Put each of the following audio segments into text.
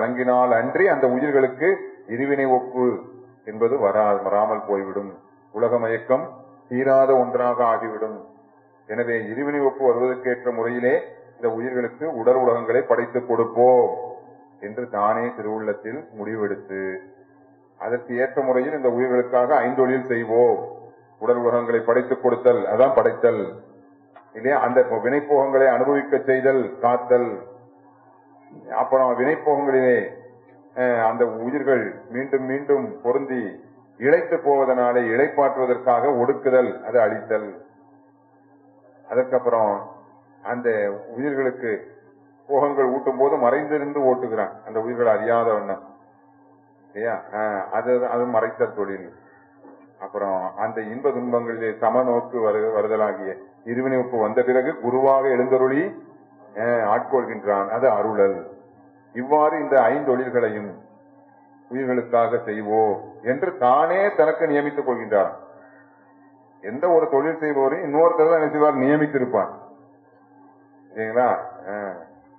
வழங்கினால் அன்றி அந்த உயிர்களுக்கு இருவினை ஒப்பு என்பது வரா வராமல் போய்விடும் உலக மயக்கம் தீராத ஒன்றாக ஆகிவிடும் எனவே இருவினை ஒப்பு வருவதற்கேற்ற முறையிலே இந்த உயிர்களுக்கு உடல் உலகங்களை படைத்துக் கொடுப்போம் என்று தானே திருவுள்ளத்தில் முடிவெடுத்து அதற்கு ஏற்ற முறையில் இந்த உயிர்களுக்காக ஐந்தொழில் செய்வோம் உடல் உலகங்களை படைத்துக் கொடுத்தல் அதான் படைத்தல் இல்லையா அந்த வினைப்போகங்களை அனுபவிக்க செய்தல் காத்தல் அப்புறம் வினைப்போகங்களிலே அஹ், அந்த உயிர்கள் மீண்டும் மீண்டும் பொருந்தி இழைத்து போவதனாலே இழைப்பாற்றுவதற்காக ஒடுக்குதல் அதை அழித்தல் அதுக்கப்புறம் அந்த உயிர்களுக்கு போகங்கள் ஊட்டும் போது மறைந்திருந்து ஓட்டுகிறான் அந்த உயிர்கள் அறியாத வண்ணம் இல்லையா ஆஹ், அது அது மறைத்தல் தொழில் அப்புறம் அந்த இன்ப துன்பங்களிலே சமநோக்கு வரு வருதலாகிய இருவினை ஒப்பு வந்த பிறகு குருவாக எழுந்தருளி ஆஹ், ஆட்கொள்கின்றான் அது அருளல் இவ்வாறு இந்த ஐந்தொழில்களையும் உயிர்களுக்காக செய்வோம் என்று தானே தனக்கு நியமித்துக் கொள்கின்றார் எந்த ஒரு தொழில் செய்பவரையும் இன்னொருத்தர் தான் என்ன செய்வார் நியமித்திருப்பான் சரிங்களா ஆஹ்.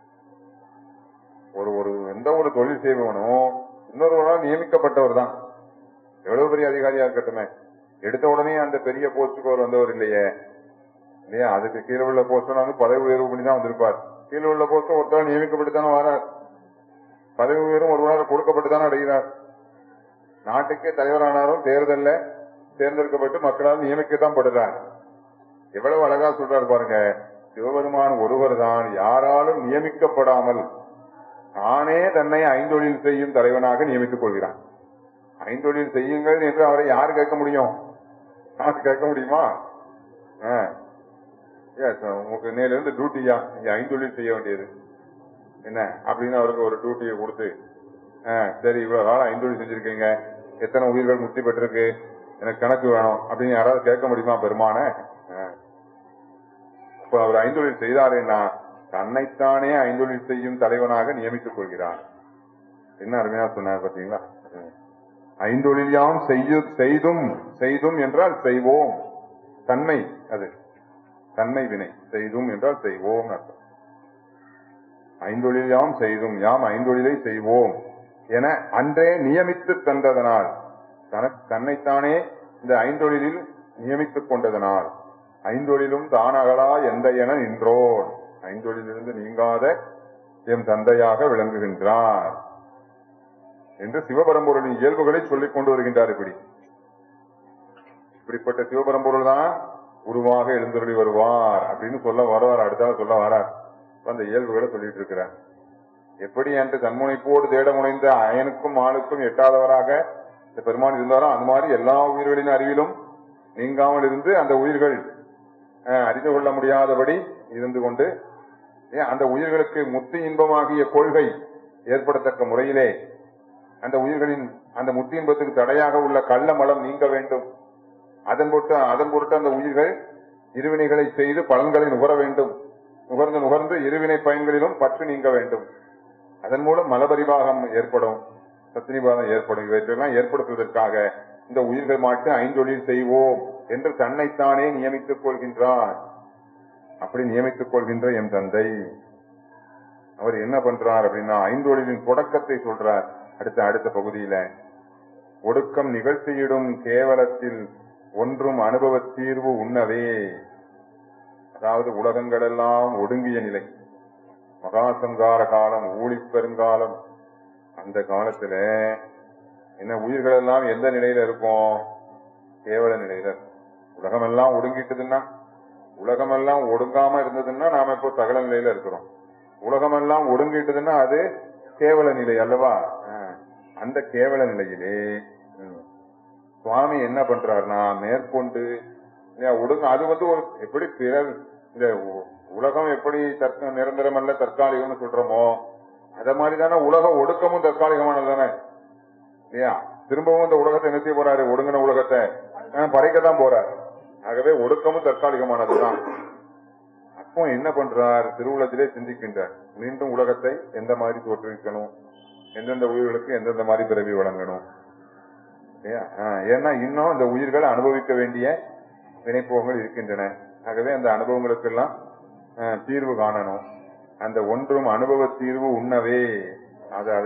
ஒரு ஒரு எந்த ஒரு தொழில் செய்பவனும் இன்னொருவரால் நியமிக்கப்பட்டவர் தான் எவ்வளவு பெரிய அதிகாரியா இருக்கட்டுமே எடுத்த உடனே அந்த பெரிய போஸ்டுக்கு அவர் வந்தவர் இல்லையே இல்லையா அதுக்கு கீழே உள்ள போஸ்ட் வந்து பதவி உயர்வு பண்ணி தான் வந்திருப்பார் கீழே உள்ள போஸ்ட் ஒருத்தர் நியமிக்கப்பட்டு தானே வரார் பதவி உயர்வும் ஒருவரால் கொடுக்கப்பட்டு தானே அடைகிறார் நாட்டுக்கே தலைவரானாரும் தேர்தல்ல தேர்ந்தெடுக்கப்பட்டு மக்களால் நியமிக்கத்தான் படுறார் எவ்வளவு அழகா சொல்றாரு பாருங்க சிவபெருமான் ஒருவர் தான் யாராலும் நியமிக்கப்படாமல் தானே தன்னை ஐந்தொழில் செய்யும் தலைவனாக நியமித்துக் கொள்கிறான் ஐந்தொழில் செய்யுங்கள் என்று அவரை யார் கேட்க முடியும் யார் கேட்க முடியுமா ஆ. Yes, உங்களுக்கு நேரில் இருந்து டியூட்டியா நீங்க ஐந்தொழில் செய்ய வேண்டியது என்ன அப்படின்னு அவருக்கு ஒரு டியூட்டியை கொடுத்து ஆ, சரி இவ்வளவு காலம் ஐந்தொழில் செஞ்சிருக்கீங்க எத்தனை உயிர்கள் முக்தி பெற்றிருக்கு எனக்கு கணக்கு வேணும் அப்படின்னு யாராவது கேட்க முடியுமா பெருமான இப்ப அவர் ஐந்தொழில் செய்தாரேன்னா தன்னைத்தானே ஐந்தொழில் செய்யும் தலைவனாக நியமித்துக் கொள்கிறார் என்ன அருமையா சொன்னார் பாத்தீங்களா ம். ஐந்தொழில் யாம் செய்யு செய்தும் செய்தும் என்றால் செய்வோம் தன்மை அது தன்மை வினை செய்தும் என்றால் செய்வோம் அர்த்தம் ஐந்தொழில் யாம் செய்தும் யாம் ஐந்தொழிலை செய்வோம் என அன்றே நியமித்து தந்ததனால் தனக்கு தன்னைத்தானே இந்த ஐந்தொழிலில் நியமித்துக் கொண்டதனால் ஐந்தொழிலும் தானகலா எந்த என நின்றோன் ஐந்தொழிலிருந்து நீங்காத எம் தந்தையாக விளங்குகின்றார் என்று சிவபரம்பொருளின் இயல்புகளை சொல்லிக் கொண்டு வருகின்றார் இப்படி இப்படிப்பட்ட சிவபரம்பொருள் தான் உருவாக எழுந்தருளி வருவார் அப்படின்னு சொல்ல வருவார் அடுத்தால சொல்ல வரார் இப்ப அந்த இயல்புகளை சொல்லிட்டு இருக்கிறார் எப்படி என்று தன்முனைப்போடு தேட முனைந்த அயனுக்கும் ஆளுக்கும் எட்டாதவராக இந்த பெருமான் இருந்தாரோ அந்த மாதிரி எல்லா உயிர்களின் அறிவிலும் நீங்காமல் இருந்து அந்த உயிர்கள் அஹ், அறிந்து கொள்ள முடியாதபடி இருந்து கொண்டு ஏன் அந்த உயிர்களுக்கு முத்தி இன்பமாகிய கொள்கை ஏற்படத்தக்க முறையிலே அந்த உயிர்களின் அந்த முத்தி இன்பத்துக்கு தடையாக உள்ள கள்ள மலம் நீங்க வேண்டும் அதன் பொருட்டு அதன் பொருட்டு அந்த உயிர்கள் இருவினைகளை செய்து பலன்களை நுகர வேண்டும் நுகர்ந்து நுகர்ந்து இருவினை பயன்களிலும் பற்று நீங்க வேண்டும் அதன் மூலம் மலபரிவாகம் ஏற்படும் சத்தினிபாதம் ஏற்படும் இவற்றையெல்லாம் ஏற்படுத்துவதற்காக இந்த உயிர்கள் மாட்டு ஐந்தொழில் செய்வோம் என்று தன்னைத்தானே நியமித்துக் கொள்கின்றார் அப்படி நியமித்துக் கொள்கின்ற என் தந்தை அவர் என்ன பண்றார் அப்படின்னா ஐந்தொழிலின் தொடக்கத்தை சொல்றார் அடுத்த அடுத்த பகுதியில ஒடுக்கம் நிகழ்த்தியிடும் கேவலத்தில் ஒன்றும் அனுபவத் தீர்வு உண்ணவே அதாவது உலகங்கள் எல்லாம் ஒடுங்கிய நிலை மகாசங்கார காலம் ஊழிப் பெருங்காலம் அந்த காலத்துல என்ன உயிர்கள் எல்லாம் எந்த நிலையில இருக்கும் கேவல நிலையில இருக்கும். உலகமெல்லாம் ஒடுங்கிட்டதுன்னா உலகமெல்லாம் ஒடுங்காம இருந்ததுன்னா நாம இப்போ சகல நிலையில இருக்கிறோம் உலகமெல்லாம் ஒடுங்கிட்டதுன்னா அது கேவல நிலை அல்லவா ஆஹ். அந்த கேவல நிலையிலே ம், சுவாமி என்ன பண்றாருன்னா மேற்கொண்டு இல்லையா, ஒடுங்க அது வந்து ஒரு எப்படி பிறர் இந்த உ- உலகம் எப்படி தற்க நிரந்தரம் அல்ல தற்காலிகம்னு சொல்றோமோ அத மாதிரி தானே உலக ஒடுக்கமும் தற்காலிகமானது தானே இல்லையா திரும்பவும் இந்த உலகத்தை என்ன செய்ய போறாரு ஒடுங்கின உலகத்தை பறைக்க தான் போறாரு ஆகவே ஒடுக்கமும் தற்காலிகமானதுதான் அப்போ என்ன பண்றார் திருவுலத்திலே சிந்திக்கின்றார் மீண்டும் உலகத்தை எந்த மாதிரி தோற்றுவிக்கணும் எந்தெந்த உயிர்களுக்கு எந்தெந்த மாதிரி பிறவி வழங்கணும் இல்லையா? ஆஹ், ஏன்னா இன்னும் இந்த உயிர்கள் அனுபவிக்க வேண்டிய வினைப்போகங்கள் இருக்கின்றன ஆகவே அந்த அனுபவங்களுக்கெல்லாம் ஆஹ், தீர்வு காணணும் அந்த ஒன்றும் அனுபவ தீர்வு உண்ணவே அது